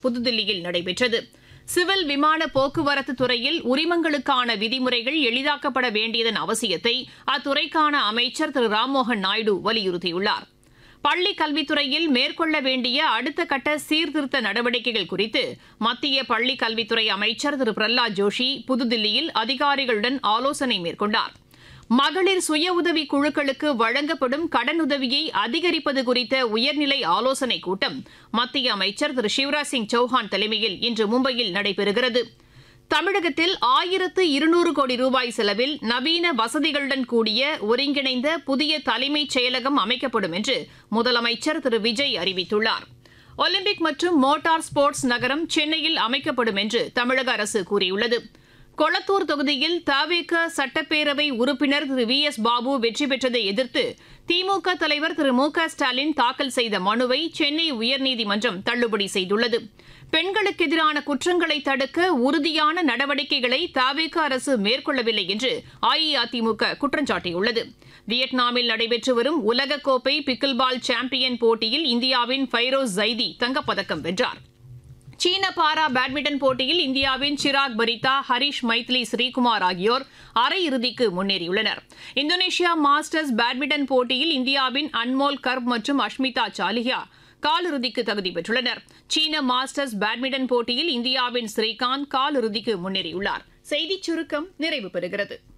புதுதில்லியில் நடைபெற்றது சிவில் விமான போக்குவரத்து துறையில் உரிமங்களுக்கான விதிமுறைகள் எளிதாக்கப்பட வேண்டியதன் அவசியத்தை அத்துறைக்கான அமைச்சர் திரு ராம்மோகன் நாயுடு வலியுறுத்தியுள்ளார் பள்ளி கல்வித்துறையில் மேற்கொள்ள வேண்டிய அடுத்த கட்ட சீர்திருத்த நடவடிக்கைகள் குறித்து மத்திய பள்ளி கல்வித்துறை அமைச்சர் திரு பிரஹ்லாத் ஜோஷி புதுதில்லியில் அதிகாரிகளுடன் ஆலோசனை மேற்கொண்டார் மகளிர் சுய உதவி குழுக்களுக்கு வழங்கப்படும் கடனுதவியை அதிகரிப்பது குறித்த உயர்நிலை ஆலோசனைக் கூட்டம் மத்திய அமைச்சர் திரு சிவராஜ் சிங் சௌஹான் தலைமையில் இன்று மும்பையில் நடைபெறுகிறது தமிழகத்தில் ஆயிரத்து இருநூறு கோடி ரூபாய் செலவில் நவீன வசதிகளுடன் கூடிய ஒருங்கிணைந்த புதிய தலைமைச் செயலகம் அமைக்கப்படும் என்று முதலமைச்சர் திரு விஜய் அறிவித்துள்ளார் ஒலிம்பிக் மற்றும் மோட்டார் ஸ்போர்ட்ஸ் நகரம் சென்னையில் அமைக்கப்படும் என்று தமிழக அரசு கூறியுள்ளது கொளத்தூர் தொகுதியில் தவேக சட்டப்பேரவை உறுப்பினர் திரு வி எஸ் பாபு வெற்றி பெற்றதை எதிர்த்து திமுக தலைவர் திரு மு க ஸ்டாலின் தாக்கல் செய்த மனுவை சென்னை உயர்நீதிமன்றம் தள்ளுபடி செய்துள்ளது பெண்களுக்கு எதிரான குற்றங்களை தடுக்க உறுதியான நடவடிக்கைகளை தவேக அரசு மேற்கொள்ளவில்லை என்று அஇஅதிமுக குற்றம் சாட்டியுள்ளது வியட்நாமில் நடைபெற்று வரும் உலகக்கோப்பை பிக்கில்பால் சாம்பியன் போட்டியில் இந்தியாவின் ஃபைரோஸ் ஜைதி தங்கப்பதக்கம் வென்றார் சீன பாரா பேட்மிண்டன் போட்டியில் இந்தியாவின் சிராக் பரிதா ஹரிஷ் மைத்லி ஸ்ரீகுமார் ஆகியோர் அரையிறுதிக்கு முன்னேறியுள்ளனர் இந்தோனேஷியா மாஸ்டர்ஸ் பேட்மிண்டன் போட்டியில் இந்தியாவின் அன்மோல் கர்ப் மற்றும் அஷ்மிதா சாலிஹா காலிறுதிக்கு தகுதி பெற்றுள்ளனர் சீன மாஸ்டர்ஸ் பேட்மிண்டன் போட்டியில் இந்தியாவின் ஸ்ரீகாந்த் காலிறுதிக்கு முன்னேறியுள்ளார் செய்திச் சுருக்கம் நிறைவு பெறுகிறது